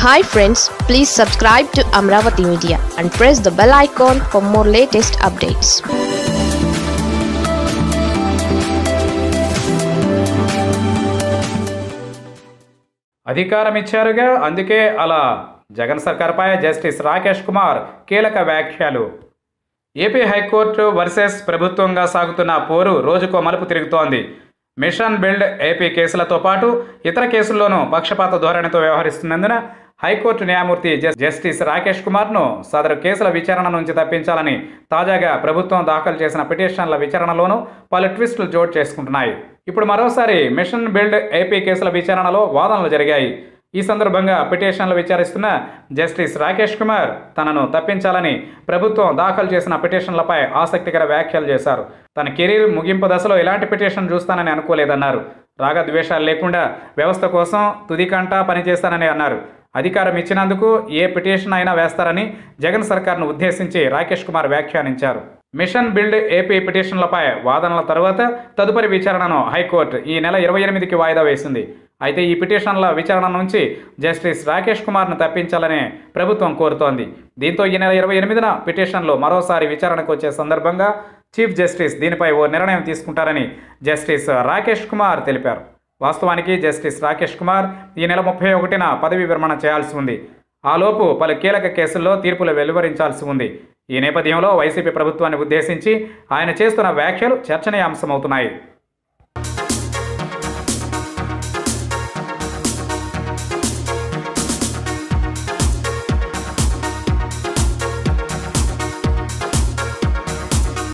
hi friends please subscribe to Amaravati media and press the bell icon for more latest updates అధికారం ఇచ్చారుగా అందుకే అలా జగన్ సర్కార్పై జస్టిస్ రాకేష్ కుమార్ కీలక వ్యాఖ్యలు ఏపీ హైకోర్టు వర్సెస్ ప్రభుత్వంగా సాగుతున్న పోరు రోజుకో మలుపు తిరుగుతోంది మిషన్ బిల్డ్ ఏపీ కేసులతో పాటు ఇతర కేసుల్లోనూ పక్షపాత ధోరణితో వ్యవహరిస్తున్నందున హైకోర్టు న్యాయమూర్తి జస్- జస్టిస్ రాకేష్ కుమార్ను సదరు కేసుల విచారణ నుంచి తప్పించాలని తాజాగా ప్రభుత్వం దాఖలు చేసిన పిటిషన్ల విచారణలోనూ పలు ట్విస్టులు చోటు చేసుకుంటున్నాయి ఇప్పుడు మరోసారి మిషన్ బిల్డ్ ఏపీ కేసుల విచారణలో వాదనలు జరిగాయి ఈ సందర్భంగా పిటిషన్లు విచారిస్తున్న జస్టిస్ రాకేష్ కుమార్ తనను తప్పించాలని ప్రభుత్వం దాఖలు చేసిన పిటిషన్లపై ఆసక్తికర వ్యాఖ్యలు చేశారు తన కెరీర్ ముగింపు దశలో ఇలాంటి పిటిషన్ చూస్తానని అనుకోలేదన్నారు రాగద్వేషాలు లేకుండా వ్యవస్థ కోసం తుదికంటా పనిచేస్తానని అన్నారు అధికారం ఇచ్చినందుకు ఏ పిటిషన్ అయినా వేస్తారని జగన్ సర్కార్ను ఉద్దేశించి రాకేష్ కుమార్ వ్యాఖ్యానించారు మిషన్ బిల్డ్ ఏపీ పిటిషన్లపై వాదనల తర్వాత తదుపరి విచారణను హైకోర్టు ఈ నెల ఇరవై ఎనిమిదికి వాయిదా వేసింది అయితే ఈ పిటిషన్ల విచారణ నుంచి జస్టిస్ రాకేష్ కుమార్ను తప్పించాలని ప్రభుత్వం కోరుతోంది దీంతో ఈ నెల ఇరవై ఎనిమిదిన పిటిషన్లు మరోసారి విచారణకు వచ్చే సందర్భంగా చీఫ్ జస్టిస్ దీనిపై ఓ నిర్ణయం తీసుకుంటారని జస్టిస్ రాకేష్ కుమార్ తెలిపారు వాస్తవానికి జస్టిస్ రాకేష్ కుమార్ ఈ నెల ముప్పై ఒకటిన పదవి విరమణ చేయాల్సి ఉంది ఆలోపు పలు కీలక కేసుల్లో తీర్పులు వెలువరించాల్సి ఉంది ఈ నేపథ్యంలో వైసీపీ ప్రభుత్వాన్ని ఉద్దేశించి ఆయన చేస్తున్న వ్యాఖ్యలు చర్చనీయాంశమవుతున్నాయి